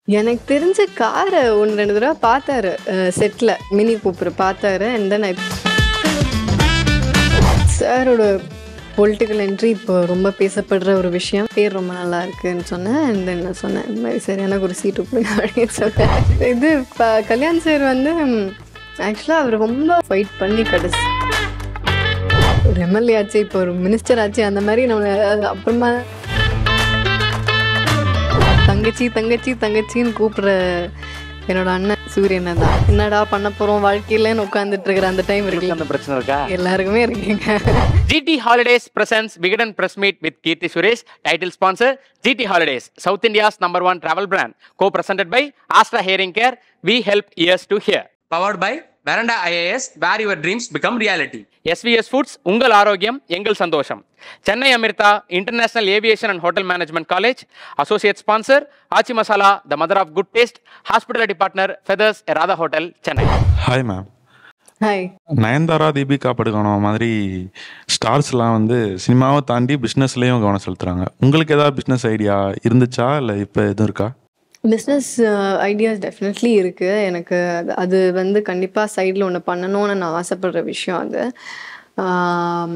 எனக்கு தெரிஞ்ச காரை ஒன்று ரெண்டு தடவை பார்த்தாரு செட்டில் மினி கூப்பர் பார்த்தாரு அண்ட் தென் ஐ சாரோட பொலிட்டிக்கல் என்ட்ரி இப்போ ரொம்ப பேசப்படுற ஒரு விஷயம் பேர் ரொம்ப நல்லா இருக்குன்னு சொன்னேன் அண்ட் தென் நான் சொன்னேன் இந்த மாதிரி சரி எனக்கு ஒரு சீட்டு கொடுங்க அப்படின்னு சொன்னேன் இது இப்போ கல்யாண் சார் வந்து ஆக்சுவலாக அவர் ரொம்ப ஃபைட் பண்ணி கடைசி ஒரு எம்எல்ஏ ஆச்சு இப்போ ஒரு மினிஸ்டர் ஆச்சு அந்த மாதிரி நம்ம அப்புறமா தங்கச்சி தங்கச்சி தங்கச்சின்னு கூப்பிடுற என்னோட அண்ணன் சூரியனை தான் என்னடா பண்ண போறோம் வாழ்க்கையிலன்னு உட்காந்துட்டு இருக்கிற அந்த டைம் இருக்குல்ல அந்த பிரச்சனை இருக்கா எல்லாருக்குமே இருக்கீங்க GT Holidays presents Vigadan Press Meet with Kirti Suresh. Title sponsor GT Holidays, South India's number one travel brand. Co-presented by Astra Hearing Care. We help ears to hear. powered by Veranda IAS, where your dreams become reality. SVS foods உங்கள் ஆரோக்கியம் எங்கள் சந்தோஷம் Chennai Amrita international aviation and hotel management college associate sponsor Aachi Masala the mother of good taste hospitality partner feathers Radha hotel Chennai hi ma'am hi Nayanthara Deepika Padukone மாதிரி ஸ்டார்ஸ்லாம் வந்து சினிமாவை தாண்டி பிஸ்னஸ்லேயும் கவனம் செலுத்துறாங்க உங்களுக்கு ஏதாவது பிஸ்னஸ் ஐடியா இருந்துச்சா இல்லை இப்போ எதுவும் இருக்கா பிஸ்னஸ் ஐடியாஸ் டெஃபினெட்லி இருக்குது எனக்கு அது- அது வந்து கண்டிப்பாக சைடில் ஒன்று பண்ணணும்னு நான் ஆசைப்படுற விஷயம் அது ஆம்,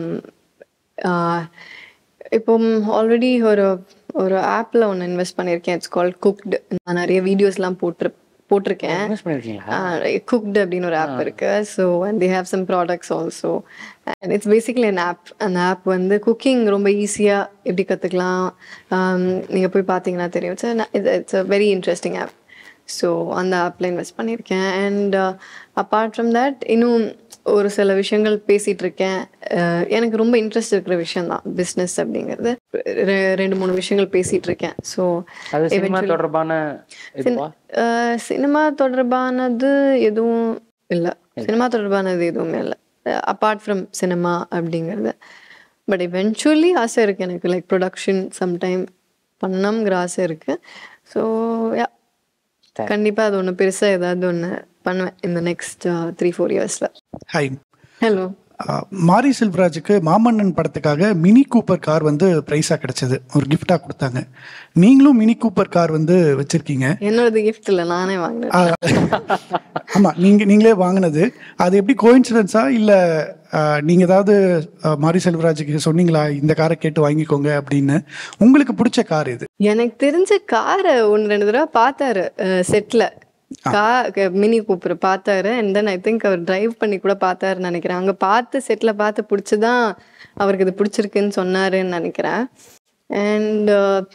ஆஹ், இப்போ ஆல்ரெடி ஒரு ஒரு ஆப்பில் ஒன்று இன்வெஸ்ட் பண்ணியிருக்கேன் இட்ஸ் கால் குக்டு நான் நிறைய வீடியோஸ்லாம் போட்டிரு போட்டிருக்கேன் இன்வெஸ்ட் பண்ணிருக்கீங்களா குக்டு அப்படின்னு ஒரு ஆப் இருக்கு so and they have some products also and it's basically an app அந்த ஆப் வந்து குக்கிங் ரொம்ப ஈஸியாக எப்படி கற்றுக்கலாம் நீங்கள் போய் பார்த்தீங்கன்னா தெரியும் it's it's a very interesting app so அந்த ஆப்பில் இன்வெஸ்ட் பண்ணியிருக்கேன் அண்ட் அப்பார்ட் ஃப்ரம் தட் இன்னும் ஒரு சில விஷயங்கள் பேசிகிட்டு இருக்கேன் அஹ் எனக்கு ரொம்ப இன்ட்ரெஸ்ட் இருக்கிற விஷயம் தான் பிஸ்னஸ் அப்படிங்கிறது ரெ- ரெண்டு மூணு விஷயங்கள் பேசிகிட்டு இருக்கேன் ஸோ அது சினிமா தொடர்பான இதுவா சினிமா தொடர்பானது எதுவும் இல்லை சினிமா தொடர்பானது எதுவுமே இல்லை அப்பார்ட் ஃப்ரம் சினிமா அப்படிங்கிறது பட் எவென்ச்சுவலி ஆசை இருக்குது எனக்கு லைக் ப்ரொடக்ஷன் சம்டைம் பண்ணணுங்கிற ஆசை இருக்குது ஸோ யா கண்டிப்பாக அது ஒன்று பெருசாக ஏதாவது ஒன்று பண்ணுவேன் இந்த நெக்ஸ்ட் த்ரீ ஃபோர் இயர்ஸில் ஹாய் ஹலோ அஹ், மாரி செல்வராஜுக்கு மாமன்னன் படத்துக்காக மினி கூப்பர் கார் வந்து ப்ரைஸாக கிடைச்சது ஒரு gift-ஆ கொடுத்தாங்க நீங்களும் மினி கூப்பர் கார் வந்து வச்சிருக்கீங்க என்னோடது gift இல்லை நானே வாங்கினேன் ஆமாம் நீங்கள் நீங்களே வாங்கினது அது எப்படி கோயின்சிடன்ஸா இல்லை நீங்கள் ஏதாவது அஹ், மாரி செல்வராஜுக்கு சொன்னீங்களா இந்த காரை கேட்டு வாங்கிக்கோங்க அப்படின்னு உங்களுக்கு பிடிச்ச கார் இது எனக்கு தெரிஞ்ச காரை ஒன்று ரெண்டு தடவை பார்த்தாரு செட்டில் கா மினி கூப்பர் பார்த்தாரு அண்ட் தென் ஐ திங்க் அவர் டிரைவ் பண்ணி கூட பார்த்தாருன்னு நினைக்கிறேன் அங்கே பார்த்து செட்டில் பார்த்து பிடிச்சதான் அவருக்கு இது பிடிச்சிருக்குன்னு சொன்னாருன்னு நினைக்கிறேன் அண்ட்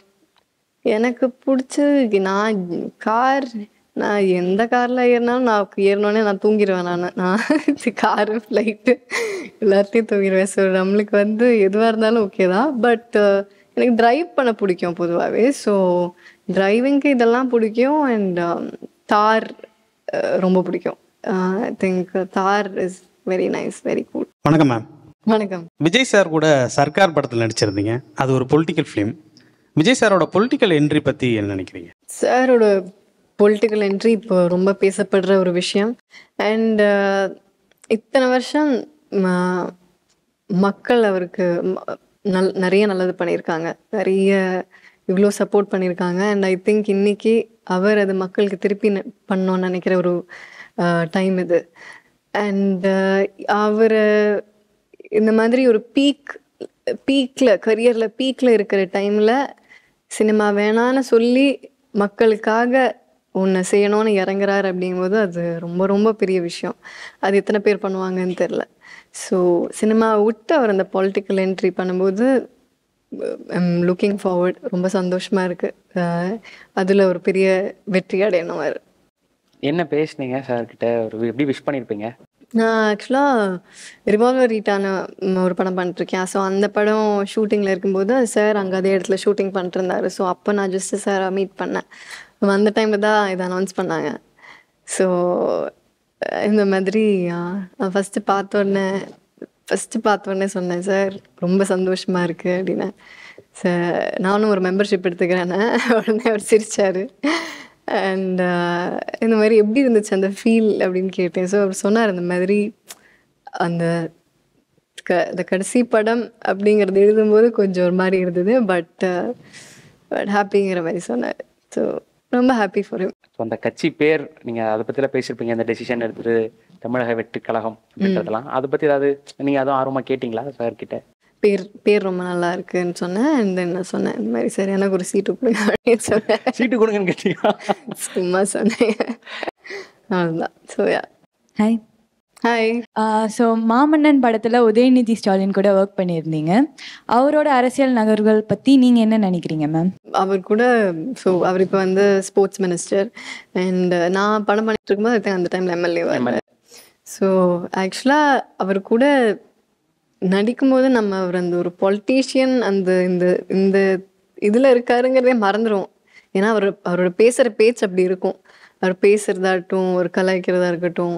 எனக்கு பிடிச்சது நான் கார் நான் எந்த காரில் ஏறினாலும் நான் ஏறினோடனே நான் தூங்கிடுவேன் நான் நான் காரு ஃப்ளைட்டு எல்லாத்தையும் தூங்கிடுவேன் ஸோ நம்மளுக்கு வந்து எதுவாக இருந்தாலும் ஓகே தான் பட் எனக்கு டிரைவ் பண்ண பிடிக்கும் பொதுவாகவே ஸோ டிரைவிங்க்கு இதெல்லாம் பிடிக்கும் அண்ட் தார் ரொம்ப பிடிக்கும் I think Thar is very nice very cool வணக்கம் மேம் வணக்கம் விஜய் சார் கூட சர்க்கார் படத்தில் நடிச்சிருந்தீங்க அது ஒரு பொலிட்டிக்கல் ஃபிலிம் விஜய் சாரோட பொலிட்டிக்கல் என்ட்ரி பற்றி என்ன நினைக்கிறீங்க சாரோட பொலிட்டிக்கல் என்ட்ரி இப்போ ரொம்ப பேசப்படுற ஒரு விஷயம் அண்ட் இத்தனை வருஷம் ம- மக்கள் அவருக்கு ம- நல் நிறைய நல்லது பண்ணியிருக்காங்க நிறைய இவ்வளோ சப்போர்ட் பண்ணியிருக்காங்க அண்ட் ஐ திங்க் இன்னைக்கு அவர் அது மக்களுக்கு திருப்பி ந- பண்ணணும்னு நினைக்கிற ஒரு டைம் இது அண்ட் அவர் இந்த மாதிரி ஒரு பீக் பீக்கில் கரியரில் பீக்கில் இருக்கிற டைமில் சினிமா வேணான்னு சொல்லி மக்களுக்காக ஒன்று செய்யணும்னு இறங்குறாரு அப்படிங்கும்போது அது ரொம்ப ரொம்ப பெரிய விஷயம் அது எத்தனை பேர் பண்ணுவாங்கன்னு தெரில ஸோ சினிமாவை விட்டு அவர் அந்த பொலிட்டிக்கல் என்ட்ரி பண்ணும்போது ஐம் லுக்கிங் ஃபார்வர்ட் ரொம்ப சந்தோஷமாக இருக்குது அதில் ஒரு பெரிய வெற்றி அடையணும் அவர் என்ன பேசுனீங்க சார் கிட்ட ஒரு எப்படி விஷ் பண்ணிருப்பீங்க நான் ஆக்சுவலாக ரிவால்வர் ரீட்டான ஒரு படம் பண்ணிட்டுருக்கேன் ஸோ அந்த படம் ஷூட்டிங்கில் இருக்கும்போது சார் அங்கே அதே இடத்துல ஷூட்டிங் பண்ணிட்டு இருந்தாரு ஸோ அப்போ நான் ஜஸ்ட் சாரை மீட் பண்ணேன் அந்த டைமில் தான் இதை அனௌன்ஸ் பண்ணாங்க ஸோ இந்த மாதிரி ஆஹ், நான் ஃபஸ்ட்டு பார்த்த உடனே ஃபஸ்ட்டு பார்த்த உடனே சொன்னேன் சார் ரொம்ப சந்தோஷமாக இருக்குது அப்படின்னு சார் நானும் ஒரு மெம்பர்ஷிப் எடுத்துக்கிறேன்னு உடனே அவர் சிரிச்சாரு அண்ட் இந்த மாதிரி எப்படி இருந்துச்சு அந்த ஃபீல் அப்படின்னு கேட்டேன் ஸோ அவர் சொன்னார் இந்த மாதிரி அந்த க அந்த கடைசி படம் அப்படிங்கிறது எழுதும்போது கொஞ்சம் ஒரு மாதிரி இருந்தது பட் பட் ஹாப்பிங்கிற மாதிரி சொன்னார் ஸோ ரொம்ப ஹாப்பி ஃபார் him ஸோ அந்த கட்சி பேர் நீங்க அதை பத்திலாம் பேசியிருப்பீங்க இந்த டெசிஷன் எடுத்துட்டு தமிழக வெற்றி கழகம் அப்படின்றதெல்லாம் அதை பத்தி ஏதாவது நீங்க அதுவும் ஆர்வமா கேட்டீங்களா சார் கிட்ட பேர் பேர் ரொம்ப நல்லா இருக்குன்னு சொன்னேன் அண்ட் தென் நான் சொன்னேன் இந்த மாதிரி சரி எனக்கு ஒரு சீட்டு கொடுங்க அப்படின்னு சொன்னேன் சீட்டு கொடுங்கன்னு கேட்டீங்களா சும்மா சொன்னேன் அவ்வளோதான் so ya hi hi so Maamannan படத்தில் உதயநிதி ஸ்டாலின் கூட ஒர்க் பண்ணியிருந்தீங்க அவரோட அரசியல் நகர்கள் பற்றி நீங்கள் என்ன நினைக்கிறீங்க மேம் அவர் கூட ஸோ அவர் இப்போ வந்து ஸ்போர்ட்ஸ் மினிஸ்டர் அண்ட் நான் படம் பண்ணிட்டு இருக்கும்போது I think அந்த டைமில் எம்எல்ஏ வரல ஸோ ஆக்சுவலாக அவர் கூட நடிக்கும்போது நம்ம அவர் அந்த ஒரு பொலிட்டீஷியன் அந்த இந்த இந்த இதில் இருக்காருங்கிறதே மறந்துடுவோம் ஏன்னா அவர் அவரோட பேசுகிற பேச்சு அப்படி இருக்கும் அவர் பேசுகிறதாகட்டும் ஒரு கலாய்க்கிறதா இருக்கட்டும்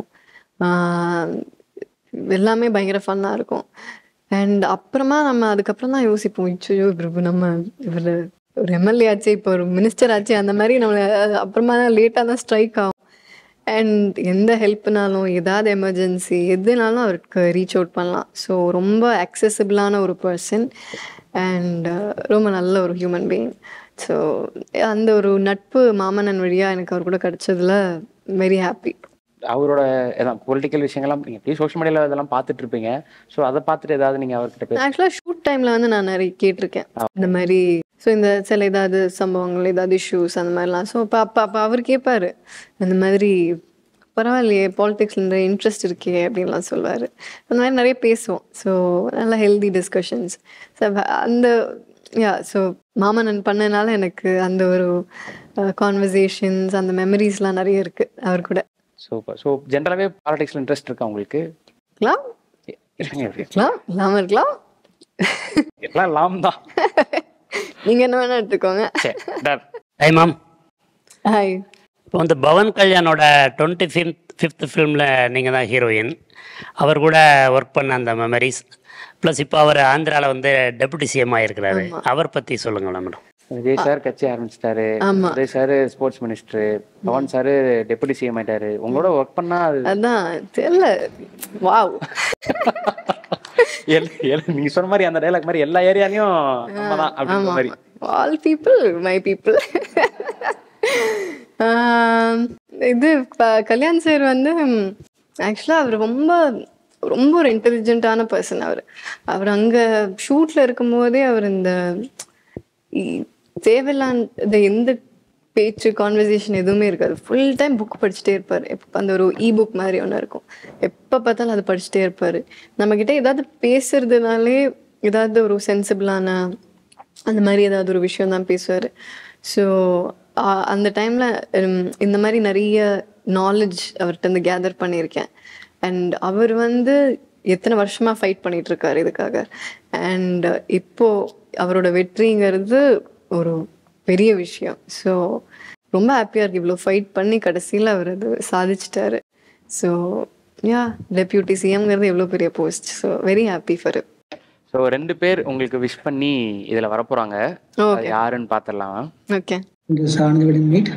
ஆஹ் எல்லாமே பயங்கர ஃபன்னாக இருக்கும் அண்ட் அப்புறமா நம்ம அதுக்கப்புறம் தான் யோசிப்போம் ஐயோ இவர் நம்ம இவர் ஒரு எம்எல்ஏ ஆச்சு இப்போ ஒரு மினிஸ்டர் ஆச்சு அந்த மாதிரி நம்மளை அப்புறமா தான் லேட்டாக தான் ஸ்ட்ரைக் ஆகும் அண்ட் எந்த ஹெல்ப்னாலும் ஏதாவது எமர்ஜென்சி எதுனாலும் அவருக்கு ரீச் அவுட் பண்ணலாம் ஸோ ரொம்ப அக்சசிபிளான ஒரு பர்சன் அண்ட் ரொம்ப நல்ல ஒரு ஹியூமன் பீயிங் ஸோ அந்த ஒரு நட்பு மாமன்னன் வழியாக எனக்கு அவர் கூட கிடைச்சதுல வெரி ஹாப்பி அவரோட ஏதாவது பொலிட்டிக்கல் விஷயங்கள்லாம் நீங்க எப்படி சோஷியல் மீடியால இதெல்லாம் பார்த்துட்டு இருப்பீங்க ஸோ அதை பார்த்துட்டு ஏதாவது நீங்க அவர்கிட்ட பேச ஆக்சுவலாக ஷூட் டைமில் வந்து நான் நிறைய கேட்டிருக்கேன் இந்த மாதிரி ஸோ இந்த சில ஏதாவது சம்பவங்கள் ஏதாவது இஷ்யூஸ் அந்த மாதிரிலாம் ஸோ அப்போ அப்போ அப்போ அவர் கேட்பாரு இந்த மாதிரி பரவாயில்லையே பாலிடிக்ஸில் நிறைய இன்ட்ரெஸ்ட் இருக்கே அப்படின்லாம் சொல்லுவார் அந்த மாதிரி நிறைய பேசுவோம் ஸோ நல்ல ஹெல்தி டிஸ்கஷன்ஸ் ஸோ அந்த யா ஸோ மாமன்னன் பண்ணனால எனக்கு அந்த ஒரு கான்வர்சேஷன்ஸ் அந்த மெமரிஸ்லாம் நிறைய இருக்குது அவர் கூட சூப்பர் ஸோ ஜென்ரலாகவே பாலிடிக்ஸ்ல இன்ட்ரெஸ்ட் இருக்கா உங்களுக்கு இருக்கலாம் இருங்க, இருங்க. இருக்கலாம் இல்லாமல் இருக்கலாம் எல்லாம் லாம் தான் நீங்கள் என்ன வேணால் எடுத்துக்கோங்க சரி done. ஹாய் மேம் ஹாய் இப்போ வந்து பவன் கல்யாணோட டுவெண்ட்டி ஃபிஃப்த் ஃபிஃப்த் ஃபிலிமில் நீங்கள் தான் ஹீரோயின் அவர் கூட ஒர்க் பண்ண அந்த மெமரிஸ் ப்ளஸ் இப்போ அவர் ஆந்திராவில் வந்து டெபுட்டி சிஎம் ஆகிருக்கிறாரு அவர் பற்றி சொல்லுங்களேன் மேடம் விஜய் சார் கட்சி ஆரம்பிச்சிட்டாரு ஆமா. Vijay sir sports minister Pawan sir deputy CM ஆயிட்டாரு உங்களோட ஒர்க் பண்ணா அது அதான் தெரியல வாவ் எல்- எல்- நீங்க சொன்ன மாதிரி அந்த டைலாக் மாதிரி எல்லா ஏரியாலையும் நம்ம தான் அப்படின்ற மாதிரி ஆல் பீப்புள் மை பீப்புள் இது ப- கல்யாண் சார் வந்து ஆக்சுவலாக அவர் ரொம்ப ரொம்ப ஒரு இன்டெலிஜென்ட்டான பர்சன் அவர் அவர் அங்கே ஷூட்டில் இருக்கும்போதே அவர் இந்த இ- தேவையில்லாத எந்த பேச்சு கான்வர்சேஷன் எதுவுமே இருக்காது ஃபுல் டைம் புக் படிச்சுட்டே இருப்பார் எப்போ அந்த ஒரு இ புக் மாதிரி ஒன்று இருக்கும் எப்போ பார்த்தாலும் அதை படிச்சுட்டே இருப்பார் நம்மக்கிட்ட ஏதாவது பேசுறதுனாலே ஏதாவது ஒரு சென்சிபிளான அந்த மாதிரி ஏதாவது ஒரு விஷயம் தான் பேசுவார் ஸோ அந்த டைமில் இந்த மாதிரி நிறைய நாலேஜ் அவர்கிட்ட இருந்து கேதர் பண்ணியிருக்கேன் அண்ட் அவர் வந்து எத்தனை வருஷமாக ஃபைட் பண்ணிட்டு இருக்காரு இதுக்காக அண்ட் இப்போ அவரோட வெற்றிங்கிறது ஒரு பெரிய விஷயம் ஸோ ரொம்ப ஹாப்பியாக இருக்கு இவ்வளோ ஃபைட் பண்ணி கடைசியில் அவர் அது சாதிச்சிட்டாரு ஸோ யா டெப்யூட்டி சிஎம்ங்கிறது எவ்வளோ பெரிய post so very happy for so ரெண்டு பேர் உங்களுக்கு விஷ் பண்ணி இதுல வரப்போறாங்க அது ஓகே யாருன்னு பார்த்துடலாம் okay This Ananda Vikatan meet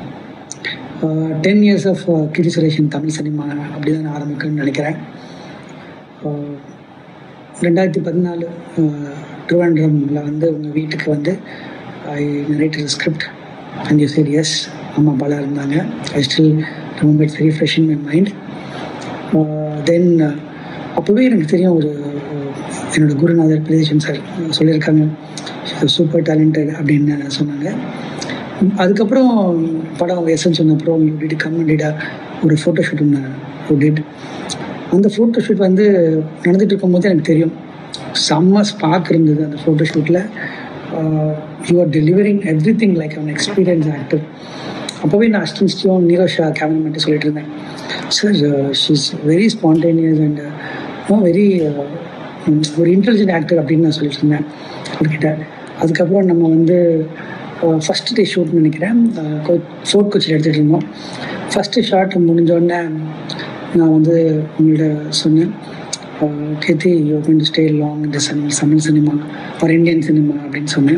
ten years of Keerthy Suresh Tamil cinema அப்படி தான் நான் ஆரம்பிக்கணும்னு நினைக்கிறேன் Uh, ரெண்டாயிரத்தி பதினாலு திருவனந்தபுரமில் வந்து உங்கள் வீட்டுக்கு வந்து I narrated script and you said yes அம்மா அப்பாலாம் இருந்தாங்க I still remember it's very fresh in my mind then அப்போவே எனக்கு தெரியும் ஒரு uh, என்னோட குருநாதர் பிரதேசன் சார் சொல்லியிருக்காங்க சூப்பர் டேலண்டட் அப்படின்னு சொன்னாங்க அதுக்கப்புறம் படம் எஸ்என் சொன்ன அப்புறம் டிட் கம்மிட்டா ஒரு ஃபோட்டோ ஷூட் ஒன்று டிட் அந்த ஃபோட்டோ ஷூட் வந்து நடந்துட்டு இருக்கும்போது எனக்கு தெரியும் செம்ம ஸ்பார்க் இருந்தது அந்த ஃபோட்டோ ஷூட்டில் you are delivering everything like அவன் எக்ஸ்பீரியன்ஸ் ஆக்டர் அப்போவே நான் அஸ்டன்ஸ்டியும் நீரோஷா கேமராமேன்ட்டு சொல்லிட்டு இருந்தேன் sir she's very spontaneous and very ஒரு இன்டெலிஜென்ட் ஆக்டர் அப்படின்னு நான் சொல்லிட்டு இருந்தேன் அவர்கிட்ட அதுக்கப்புறம் நம்ம வந்து ஃபஸ்ட்டு டே ஷூட் நினைக்கிறேன் ஃபோர்ட் கொச்சியில் எடுத்துகிட்டு இருந்தோம் ஃபஸ்ட்டு ஷாட் முடிஞ்சோடனே நான் வந்து உங்கள்கிட்ட சொன்னேன் Keerthy you going to stay long இந்த Tamil cinema or Indian cinema அப்படின்னு சொன்னேன்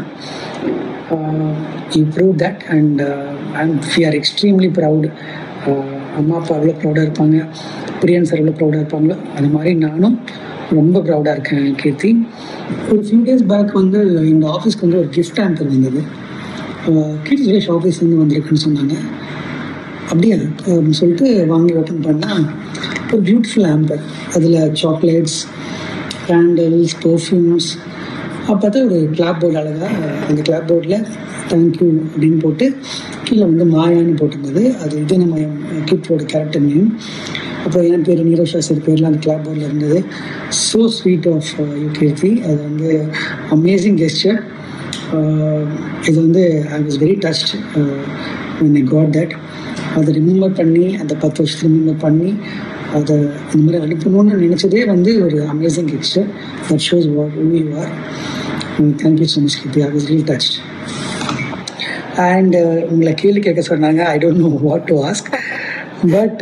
you prove that and I'm we are extremely proud அம்மா அப்பா எவ்வளோ ப்ரௌடாக இருப்பாங்க பிரியன் சார் எவ்வளோ ப்ரௌடாக இருப்பாங்களோ அது மாதிரி நானும் ரொம்ப ப்ரௌடாக இருக்கேன் கீர்த்தி ஒரு ஃபியூ டேஸ் பேக் வந்து எங்கள் ஆஃபீஸ்க்கு வந்து ஒரு கிஃப்ட் ஆம்பர் வந்தது கீர்த்தி சுரேஷ் ஆஃபீஸ்லேருந்து வந்திருக்குன்னு சொன்னாங்க அப்படியா அப்படின்னு சொல்லிட்டு வாங்கி ஓப்பன் பண்ணால் ஒரு பியூட்டிஃபுல் ஆம்பர் அதில் சாக்லேட்ஸ் கேண்டில்ஸ் பர்ஃப்யூம்ஸ் அப்போ தான் ஒரு கிளாப் போர்டு அழகாக அந்த கிளாப் போர்டில் தேங்க்யூ அப்படின்னு போட்டு கீழே வந்து மாயான்னு போட்டிருந்தது அது இதனமயம் கீர்த்தியோட கேரக்டர் நேம் அப்புறம் என் பேர் நீரவ் சாஸ்திரி பேர்லாம் அந்த கிளாப் போர்டில் இருந்தது so sweet of you Keerthy அது வந்து அமேசிங் கெஸ்டர் இது வந்து I was very touched when I got that அதை ரிமெம்பர் பண்ணி அந்த பத்து வருஷத்துக்கு ரிமெம்பர் பண்ணி அதை இந்த மாதிரி அனுப்பணும்னு நினச்சதே வந்து ஒரு amazing gesture that shows what who you are thank you so much Keerthy I was real touched and உங்களை கேள்வி கேட்க சொன்னாங்க I don't know what to ask but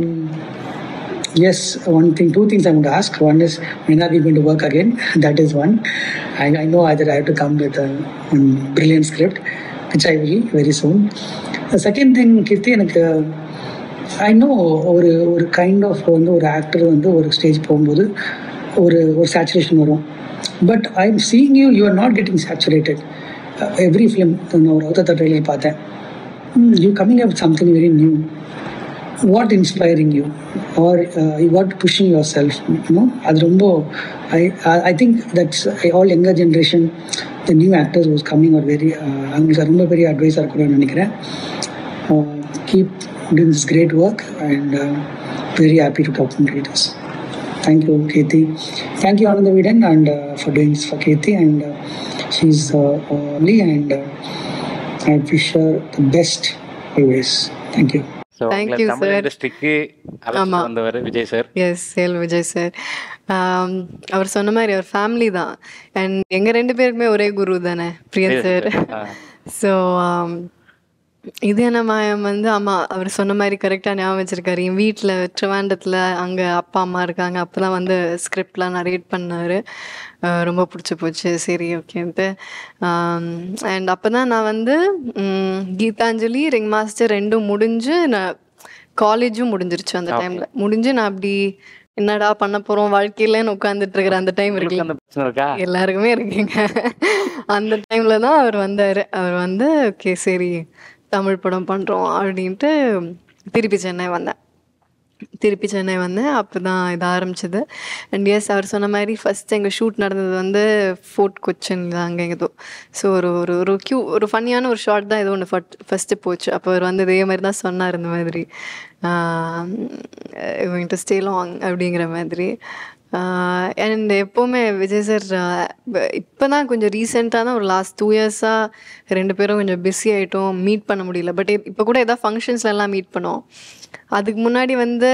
yes one thing two things i'm going to ask one is when are we going to work again that is one i, I know either i have to come with a, one brilliant script which i will very soon the second thing kirti எனக்கு I know ஒரு ஒரு kind of வந்து ஒரு actor வந்து ஒரு stage போகும்போது ஒரு ஒரு சேச்சுரேஷன் வரும் but I am seeing you you are not getting saturated every film நான் ஒரு அவுத்த ட்ரெயிலில் பார்த்தேன் you coming up something very new what inspiring you or uh, what pushing yourself you know அது ரொம்ப I, I I think that's all younger generation the new actors who's coming are very uh, அவங்களுக்கு ரொம்ப பெரிய அட்வைஸாக இருக்கணும்னு நினைக்கிறேன் keep doing this great work and uh, very happy to talk to readers thank you Kirti thank you Ananda Vidan and uh, for doing this for Kirti and uh, she's uh, only and uh, I wish her the best always thank you so Thank உங்களை you, Tamil sir. இண்டஸ்ட்ரிக்கு அழைச்சிட்டு ஆமா. வந்தவர் Vijay sir yes சேல் Vijay sir அவர் சொன்ன மாதிரி அவர் family தான் அண்ட் எங்கள் ரெண்டு பேருக்குமே ஒரே குரு தானே பிரியன் Yes, சார் sir. ஆ. ஸோ இது என்ன மாயம் வந்து ஆமாம் அவர் சொன்ன மாதிரி கரெக்டாக ஞாபகம் வச்சிருக்காரு என் வீட்டில் ட்ரிவாண்டத்தில் அங்கே அப்பா அம்மா இருக்காங்க அப்போ தான் வந்து ஸ்கிரிப்ட்லாம் நரேட் பண்ணார் ரொம்ப பிடிச்சி போச்சு சரி ஓகேன்ட்டு அண்ட் அப்போ தான் நான் வந்து ம், கீதாஞ்சலி ரிங் மாஸ்டர் ரெண்டும் முடிஞ்சு நான் காலேஜும் முடிஞ்சிருச்சு அந்த டைமில் முடிஞ்சு நான் அப்படி என்னடா பண்ண போகிறோம் வாழ்க்கையிலன்னு உட்காந்துட்டு இருக்கிற அந்த டைம் உங்களுக்கு இருக்குல்ல அந்த பிரச்சனை இருக்கா எல்லாருக்குமே இருக்குங்க அந்த டைமில் தான் அவர் வந்தார் அவர் வந்து ஓகே சரி தமிழ் படம் பண்ணுறோம் அப்படின்ட்டு திருப்பி சென்னை வந்தேன் திருப்பி சென்னை வந்தேன் அப்போ தான் இது ஆரம்பிச்சது அண்ட் எஸ் அவர் சொன்ன மாதிரி ஃபஸ்ட் எங்கள் ஷூட் நடந்தது வந்து ஃபோர்ட் கொச்சின் அங்கே எங்கேதோ ஸோ ஒரு ஒரு ஒரு க்யூ ஒரு ஃபன்னியான ஒரு ஷார்ட் தான் ஏதோ ஒன்று ஃபஸ்ட்டு போச்சு அப்போ அவர் வந்து இதே மாதிரி தான் சொன்னார் இந்த மாதிரி இவங்கிட்ட ஸ்டே லாங் அப்படிங்கிற மாதிரி அண்ட் எப்போவுமே விஜய் சார் இப்போ தான் கொஞ்சம் ரீசெண்டாக தான் ஒரு லாஸ்ட் டூ இயர்ஸாக ரெண்டு பேரும் கொஞ்சம் பிஸி ஆகிட்டோம் மீட் பண்ண முடியல பட் இப்போ கூட எதாவது ஃபங்க்ஷன்ஸ்லாம் மீட் பண்ணோம் அதுக்கு முன்னாடி வந்து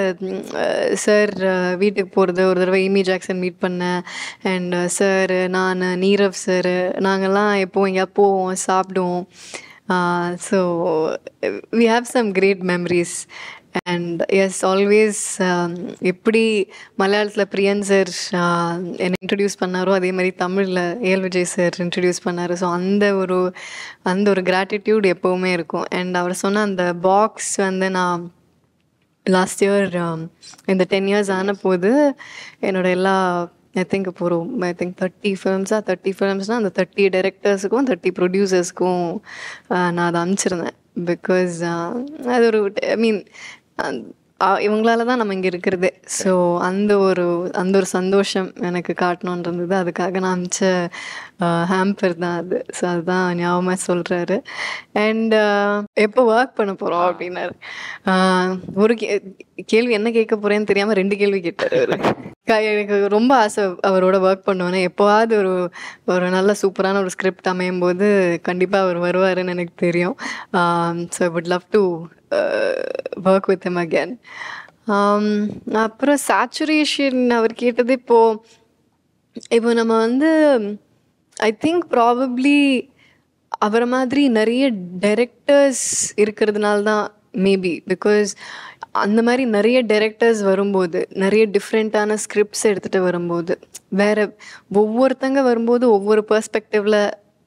சார் வீட்டுக்கு போகிறது ஒரு தடவை இமி ஜாக்சன் மீட் பண்ணேன் அண்ட் சார் நான் நீரவ் சார் நாங்கள்லாம் எப்போவும் எங்கேயா போவோம் சாப்பிடுவோம் so we have some great memories and yes always எப்படி மலையாளத்தில் பிரியன் சார் என்னை இன்ட்ரடியூஸ் பண்ணாரோ அதே மாதிரி தமிழில் ஏல் விஜய் சார் இன்ட்ரடியூஸ் பண்ணார் ஸோ அந்த ஒரு அந்த ஒரு கிராட்டிடியூட் எப்போவுமே இருக்கும் அண்ட் அவர் சொன்ன அந்த பாக்ஸ் வந்து நான் லாஸ்ட் இயர் இந்த டென் இயர்ஸ் ஆன போது என்னோட எல்லா ஐ திங்க் இப்போ ஒரு ஐ திங்க் தேர்ட்டி ஃபிலிம்ஸாக தேர்ட்டி ஃபிலிம்ஸ்னால் அந்த தேர்ட்டி டைரக்டர்ஸுக்கும் தேர்ட்டி ப்ரொடியூசர்ஸ்க்கும் நான் அதை அனுப்பிச்சிருந்தேன் பிகாஸ் அது ஒரு ஐ மீன் இவங்களால தான் நம்ம இங்கே இருக்கிறதே ஸோ அந்த ஒரு அந்த ஒரு சந்தோஷம் எனக்கு காட்டணுன்னு இருந்தது அதுக்காக நான் அமிச்ச ஹேம்பர் தான் அது ஸோ அதுதான் ஞாபகமாக சொல்கிறாரு அண்ட் எப்போ ஒர்க் பண்ண போகிறோம் அப்படின்னாரு ஆஹ் ஒரு கே கேள்வி என்ன கேட்க போகிறேன்னு தெரியாமல் ரெண்டு கேள்வி கேட்டார் அவர் க- எனக்கு ரொம்ப ஆசை அவரோட ஒர்க் பண்ணுவேன்னு எப்போவாவது ஒரு ஒரு நல்ல சூப்பரான ஒரு ஸ்கிரிப்ட் அமையும் போது கண்டிப்பாக அவர் வருவாருன்னு எனக்கு தெரியும் so I would love to work with him again Um, அப்புறம் சேச்சுரேஷன் அவர் கேட்டது இப்போது இப்போ நம்ம வந்து ஐ திங்க் ப்ராபப்ளி அவரை மாதிரி நிறைய டைரக்டர்ஸ் இருக்கிறதுனால தான் மேபி பிகாஸ் அந்த மாதிரி நிறைய டைரக்டர்ஸ் வரும்போது நிறைய டிஃப்ரெண்ட்டான ஸ்கிரிப்ட்ஸ் எடுத்துகிட்டு வரும்போது வேற ஒவ்வொருத்தங்க வரும்போது ஒவ்வொரு பர்ஸ்பெக்டிவில்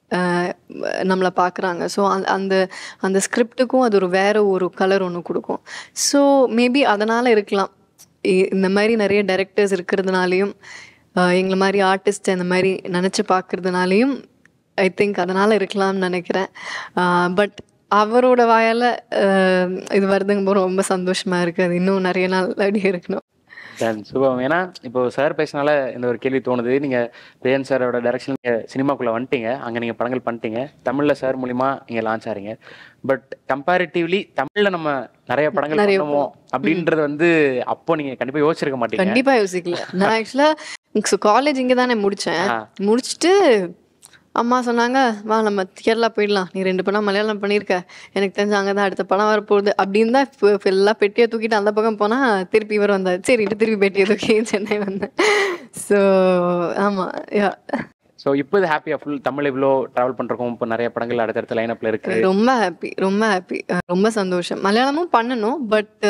நம்மளை பார்க்குறாங்க ஸோ அந்த அந்த ஸ்கிரிப்டுக்கும் அது ஒரு வேற ஒரு கலர் ஒன்று கொடுக்கும் ஸோ மேபி அதனால் இருக்கலாம் இ- இந்த மாதிரி நிறைய டைரக்டர்ஸ் இருக்கிறதுனாலையும் ஆஹ் எங்களை மாதிரி ஆர்டிஸ்ட் இந்த மாதிரி நினச்சி பார்க்கறதுனாலையும் ஐ திங்க் அதனால் இருக்கலாம்னு நினைக்கிறேன் பட் அவரோட வாயால் இது வருதுங்க ரொம்ப சந்தோஷமாக இருக்குது அது இன்னும் நிறைய நாள் அப்படி இருக்கணும் டன் சுபம் ஏன்னா இப்போ சார் பேசினால இந்த ஒரு கேள்வி தோணுது நீங்க பிரியன் சாரோட டைரக்ஷன் நீங்க சினிமாக்குள்ள வந்துட்டீங்க அங்க நீங்க படங்கள் பண்ணிட்டீங்க தமிழ்ல சார் மூலியமா நீங்க லான்ச் ஆறீங்க பட் கம்பேரிட்டிவ்லி தமிழ்ல நம்ம நிறைய படங்கள் நிறைய பண்ணுவோம் அப்படின்றது வந்து அப்போ நீங்க கண்டிப்பா யோசிச்சிருக்க மாட்டீங்க கண்டிப்பா யோசிக்கல நான் ஆக்சுவலாக காலேஜ் இங்கே தானே முடித்தேன் ஆ. முடிச்சுட்டு அம்மா சொன்னாங்க வா நம்ம கேரளா போயிடலாம் நீ ரெண்டு படம் மலையாளம் பண்ணியிருக்க எனக்கு தெரிஞ்ச அங்கே தான் அடுத்த படம் வரப்போகுது அப்படின்னு தான் ஃபுல்லாக பெட்டியை தூக்கிட்டு அந்த பக்கம் போனால் திருப்பி இவர் வந்தார் சரிட்டு திருப்பி பெட்டியை தூக்கி சென்னை வந்தேன் ஸோ ஆமாம் யா ஸோ இப்போ இது ஹாப்பியா ஃபுல் தமிழ் இவ்வளோ ட்ராவல் பண்றோம் இப்போ நிறைய படங்கள் அடுத்தடுத்த லைனப்ல இருக்கு ரொம்ப ஹாப்பி ரொம்ப ஹாப்பி ரொம்ப சந்தோஷம் மலையாளமும் பண்ணணும் பட்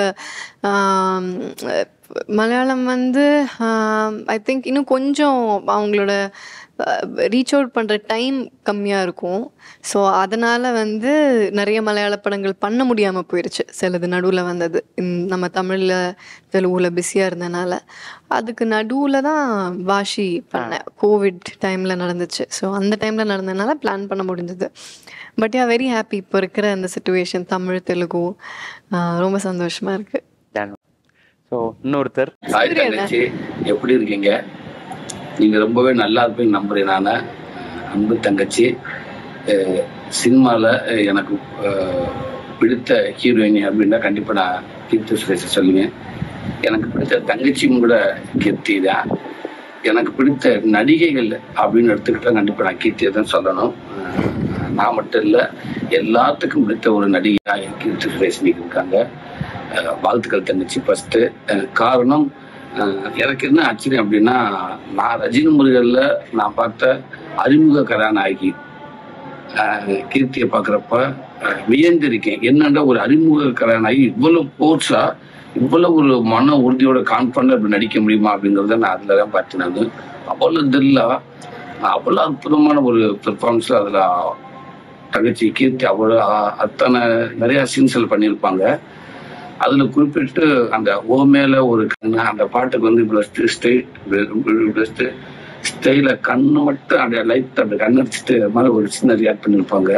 மலையாளம் வந்து ஐ திங்க் இன்னும் கொஞ்சம் அவங்களோட ரீச் அவுட் பண்ணுற டைம் கம்மியாக இருக்கும் ஸோ அதனால் வந்து நிறைய மலையாள படங்கள் பண்ண முடியாமல் போயிடுச்சு சிலது நடுவில் வந்தது இந்த- நம்ம தமிழில் தெலுங்குல பிஸியாக இருந்தனால அதுக்கு நடுவில் தான் வாஷி பண்ணேன் கோவிட் டைமில் நடந்துச்சு ஸோ அந்த டைமில் நடந்ததுனால பிளான் பண்ண முடிஞ்சது பட் யா வெரி ஹாப்பி இப்போ இருக்கிற அந்த சுச்சுவேஷன் தமிழ் தெலுங்கு ஆஹ் ரொம்ப சந்தோஷமாக இருக்குது டன் ஸோ இன்னொருத்தர் ஹாய் தங்கச்சி எப்படி இருக்கீங்க நீங்க ரொம்பவே நல்லா இருப்பீங்க நம்புறேன் நான் அன்பு தங்கச்சி அஹ் சினிமால அஹ் எனக்கு அஹ், பிடித்த ஹீரோயினி அப்படின்னா கண்டிப்பா நான் கீர்த்தி சுரேஷ சொல்லுவேன் எனக்கு பிடித்த தங்கச்சியும் கூட கீர்த்தி தான் எனக்கு பிடித்த நடிகைகள் அப்படின்னு எடுத்துக்கிட்டா கண்டிப்பா நான் கீர்த்தியை தான் சொல்லணும் அஹ், நான் மட்டும் இல்லை எல்லாத்துக்கும் பிடித்த ஒரு நடிகையாக கீர்த்தி சுரேஷ் நீங்க இருக்காங்க அஹ், வாழ்த்துக்கள் தங்கச்சி ஃபர்ஸ்ட் காரணம் அஹ், எனக்கு என்ன ஆச்சரியம் அப்படின்னா நான் ரஜினி முருகல்ல நான் பார்த்த அறிமுக கதாநாயகி அஹ், கீர்த்தியை பார்க்குறப்ப வியந்திருக்கேன் என்னன்னா ஒரு அறிமுக கதாநாயகி இவ்வளவு போர்ஸா இவ்வளவு ஒரு மன உறுதியோட கான்ஃபிடண்ட் அப்படி நடிக்க முடியுமா அப்படிங்கிறத நான் அதில் தான் பார்த்தேன் நான் அவ்வளோ தில்லா அவ்வளோ அற்புதமான ஒரு பெர்ஃபார்மன்ஸில் அதில் தங்கச்சி கீர்த்தி அவ்வளோ அ- அத்தனை நிறைய சீன்ஸ்கள் பண்ணியிருப்பாங்க அதுல குறிப்பிட்டு அந்த ஓ மேல ஒரு கண்ணு அந்த பாட்டுக்கு வந்து இவ்வளவு ஸ்டெயிட் ஸ்டைல கண்ணு மட்டும் அப்படியே லைட் அப்படி கண்ணடிச்சிட்டு அது மாதிரி ஒரு சின்ன ரியாக்ட் பண்ணியிருப்பாங்க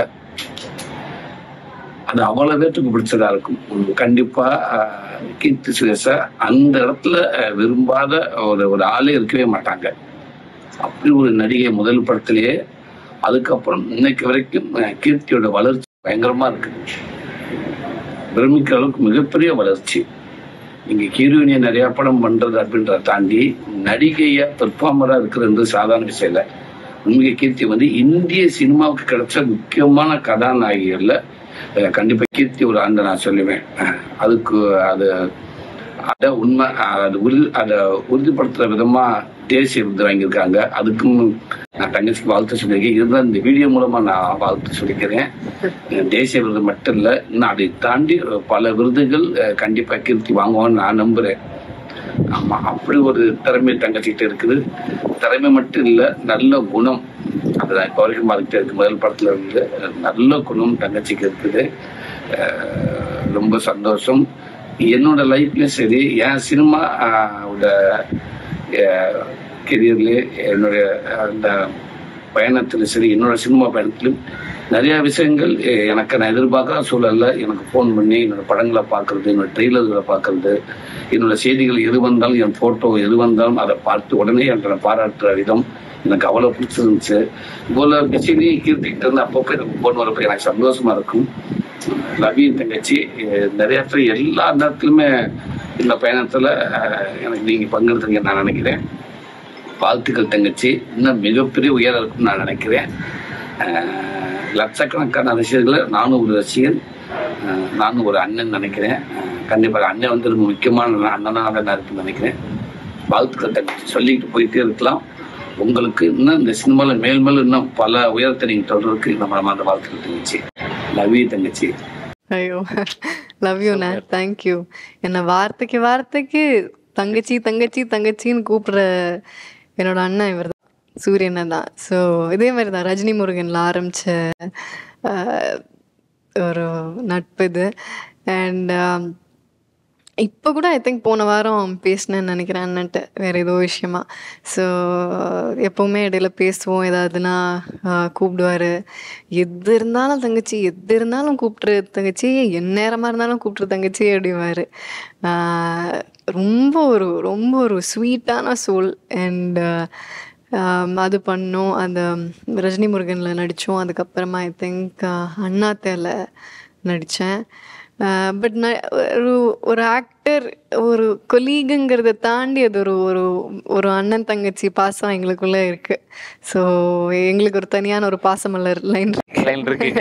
அது அவ்வளவு பேத்துக்கு பிடிச்சதா இருக்கும் உம் கண்டிப்பா ஆஹ், கீர்த்தி சுரேஷ அந்த இடத்துல ஆஹ், விரும்பாத ஒரு ஒரு ஆளே இருக்கவே மாட்டாங்க அப்படி ஒரு நடிகை முதல் படத்திலேயே அதுக்கப்புறம் இன்னைக்கு வரைக்கும் ஆஹ், கீர்த்தியோட வளர்ச்சி பயங்கரமா இருக்கு பிரமிக்கிற அளவுக்கு மிகப்பெரிய வளர்ச்சி நீங்க ஹீரோயினியை நிறைய படம் பண்றது அப்படின்றத தாண்டி நடிகையா பெர்ஃபார்மரா இருக்கிறது சாதாரண விஷயம் இல்லை உண்மையை கீர்த்தி வந்து இந்திய சினிமாவுக்கு கிடைச்ச முக்கியமான கதாநாயகிகள்ல அஹ், கண்டிப்பா கீர்த்தி ஒரு ஆண்டு நான் சொல்லுவேன் அஹ், அதுக்கு அது அத உண்மை அஹ், அது உறுதி அதை உறுதிப்படுத்துற விதமா தேசிய விருது வாங்கியிருக்காங்க அதுக்கும் நான் தங்கச்சிக்கு வாழ்த்து சொல்லியிருக்கேன் இருந்தால் இந்த வீடியோ மூலமா நான் வாழ்த்து சொல்லிக்கிறேன் அஹ், தேசிய விருது மட்டும் இல்லை இன்னும் அதை தாண்டி பல விருதுகள் அஹ், கண்டிப்பா கீர்த்தி வாங்குவான்னு நான் நம்புறேன் ஆமா அப்படி ஒரு திறமை தங்கச்சிக்கிட்ட இருக்குது திறமை மட்டும் இல்ல நல்ல குணம் அதுதான் இப்போ வரைக்கும் பார்த்துட்டே இருக்கு முதல் படத்துல இருந்து அஹ், நல்ல குணம் தங்கச்சிக்கு இருக்குது அஹ், ரொம்ப சந்தோஷம் என்னோட லைஃப்லயும் சரி என் சினிமா கெரியர்ல என்னுடைய அந்த பயணத்துல சரி என்னோட சினிமா பயணத்திலும் நிறைய விஷயங்கள் எ- எனக்கு நான் எதிர்பார்க்காத சூழல்ல எனக்கு ஃபோன் பண்ணி என்னோட படங்களை பார்க்கறது என்னோட ட்ரெய்லர்களை பார்க்கறது என்னோட செய்திகள் எது வந்தாலும் என் போட்டோ எது வந்தாலும் அதை பார்த்து உடனே என்னை பாராட்டுற விதம் எனக்கு அவ்வளவு பிடிச்சிருந்துச்சு இவ்வளவு பிஸிலேயே கீர்த்திக்கிட்டு இருந்து அப்பப்போ எனக்கு ஃபோன் வரப்போ எனக்கு சந்தோஷமா இருக்கும் லவீன் தங்கச்சி எ- நிறைய இடத்துல எல்லா நேரத்திலுமே இந்த பயணத்துல அஹ், எனக்கு நீங்க பங்கெடுத்துங்க நான் நினைக்கிறேன் வாழ்த்துக்கள் தங்கச்சி இன்னும் மிகப்பெரிய உயரம் இருக்கும்னு நான் நினைக்கிறேன் அஹ் லட்சக்கணக்கான ரசிகர்கள் நானும் ஒரு ரசிகன் அஹ் நானும் ஒரு அண்ணன் நினைக்கிறேன் அஹ் கண்டிப்பாக அண்ணன் வந்து ரொம்ப முக்கியமான அண்ணனாக தான் இருக்குன்னு நினைக்கிறேன் வாழ்த்துக்கள் தங்கச்சி சொல்லிக்கிட்டு போயிட்டே இருக்கலாம் உங்களுக்கு இன்னும் இந்த சினிமாவில் மேல் மேலும் இன்னும் பல உயரத்தை நீங்க தொடர்றதுக்கு நம்ம அந்த வாழ்த்துக்கள் தங்கச்சி லவி தங்கச்சி ஐயோ லவ் யூ நான் தேங்க்யூ என்னை வார்த்தைக்கு வார்த்தைக்கு தங்கச்சி தங்கச்சி தங்கச்சின்னு கூப்பிடுற என்னோட அண்ணன் இவர் தான் சூரியனை தான் ஸோ இதே மாதிரி தான் ரஜினி முருகனில் ஆரம்பித்த ஒரு நட்பு இது அண்ட் இப்போ கூட ஐ திங்க் போன வாரம் பேசினேன்னு நினைக்கிறேன் அண்ணன்ட்ட வேறு ஏதோ விஷயமா ஸோ எப்போவுமே இடையில பேசுவோம் ஏதாவதுனா கூப்பிடுவார் எது இருந்தாலும் தங்கச்சி எது இருந்தாலும் கூப்பிட்ரு தங்கச்சி என் நேரமாக இருந்தாலும் கூப்பிட்ரு தங்கச்சி அப்படிவாரு ஆஹ் ரொம்ப ஒரு ரொம்ப ஒரு ஸ்வீட்டான சோல் அண்ட் அது பண்ணோம் அந்த ரஜினி முருகனில் நடித்தோம் அதுக்கப்புறமா ஐ திங்க் அண்ணாத்தேல நடித்தேன் பட் ஒரு ஒரு ஆக்டர் ஒரு கொலீகுங்கிறத தாண்டி அது ஒரு ஒரு ஒரு அண்ணன் தங்கச்சி பாசம் எங்களுக்குள்ளே இருக்குது ஸோ எங்களுக்கு ஒரு தனியான ஒரு பாசமலர் லைன் லைன் இருக்கு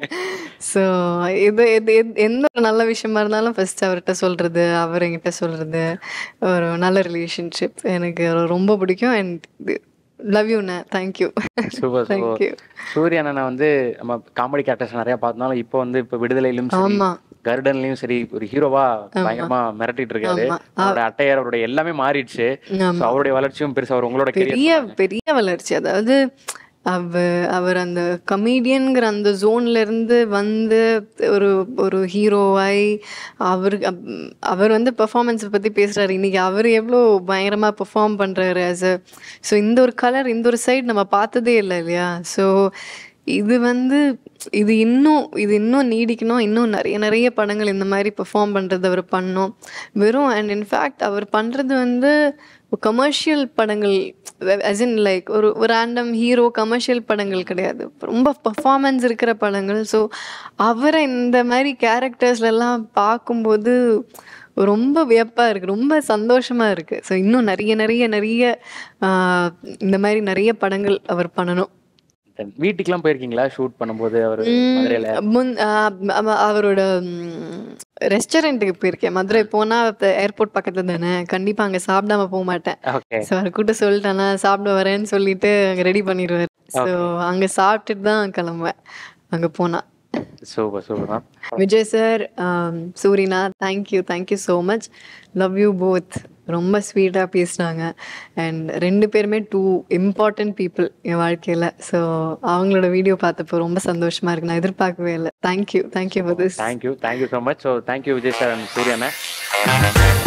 ஸோ இது இது எது- எந்த ஒரு நல்ல விஷயமா இருந்தாலும் ஃபர்ஸ்ட் அவர்கிட்ட சொல்கிறது அவர் என்கிட்ட சொல்கிறது ஒரு நல்ல ரிலேஷன்ஷிப் எனக்கு ரொம்ப பிடிக்கும் அண்ட் லவ் யூண்ணே thank you super Thank super you. Suriya அண்ணனை வந்து நம்ம காமெடி கேரக்டர்ஸ் நிறைய பார்த்தாலும் இப்போ வந்து இப்போ விடுதலையிலும் சரி ஆமா. கருடன்லயும் சரி ஒரு ஹீரோவா ஆமா. பயங்கரமா மிரட்டிட்டு இருக்காரு ஆமா. அவரோட அட்டையர் அவருடைய எல்லாமே மாறிடுச்சு ஆமா. So அவருடைய வளர்ச்சியும் பெருசா அவர் உங்களோட பெரிய கெரியர் பெரிய வளர்ச்சி அதாவது அவ அவர் அந்த கமீடியன்கிற அந்த ஜோன்ல இருந்து வந்து ஒரு ஒரு ஹீரோவாய் அவர் அவர் வந்து பெர்ஃபார்மன்ஸை பற்றி பேசுகிறாரு இன்னைக்கு அவர் எவ்வளோ பயங்கரமாக பெர்ஃபார்ம் பண்ணுறாரு ஆஸ் அ ஸோ இந்த ஒரு கலர் இந்த ஒரு சைடு நம்ம பார்த்ததே இல்லை இல்லையா ஸோ இது வந்து இது இன்னும் இது இன்னும் நீடிக்கணும் இன்னும் நிறைய நிறைய படங்கள் இந்த மாதிரி பெர்ஃபார்ம் பண்ணுறது அவர் பண்ணோம் வெறும் அண்ட் இன்ஃபேக்ட் அவர் பண்ணுறது வந்து கமர்ஷியல் படங்கள் as in லைக் ஒரு ஒரு ரேண்டம் ஹீரோ கமர்ஷியல் படங்கள் கிடையாது ரொம்ப பர்ஃபார்மன்ஸ் இருக்கிற படங்கள் ஸோ அவரை இந்த மாதிரி கேரக்டர்ஸ்லாம் பார்க்கும்போது ரொம்ப வியப்பாக இருக்குது ரொம்ப சந்தோஷமாக இருக்குது ஸோ இன்னும் நிறைய நிறைய நிறைய ஆஹ், இந்த மாதிரி நிறைய படங்கள் அவர் பண்ணணும் வீட்டுக்கெல்லாம் போயிருக்கீங்களா ஷூட் பண்ணும்போது அவர் மதுரையில முன் ஆஹ் அவ- அவரோட ரெஸ்டாரண்ட்டுக்கு போயிருக்கேன் மதுரை போனால் ஏர்போர்ட் பக்கத்துல தானே கண்டிப்பாக அங்கே சாப்பிடாம போக மாட்டேன் ஓகே ஸோ அவர் கூட்ட சொல்லிட்டேன்னா சாப்பிட வரேன்னு சொல்லிட்டு அங்கே ரெடி பண்ணிடுவார் ஸோ அங்கே சாப்பிட்டுட்டு தான் கிளம்புவேன் அங்கே போனால் super super ma'am Vijay sir சூரினா thank you thank you so much love you both ரொம்ப ஸ்வீட்டாக பேசுனாங்க அண்ட் ரெண்டு பேருமே டூ இம்பார்ட்டன்ட் பீப்புள் என் வாழ்க்கையில் ஸோ அவங்களோட வீடியோ பார்த்தப்போ ரொம்ப சந்தோஷமாக இருக்கு நான் எதிர்பார்க்கவே இல்லை thank you thank you for this thank you thank you so much so thank you Vijay sir and சூர்யாண்ணே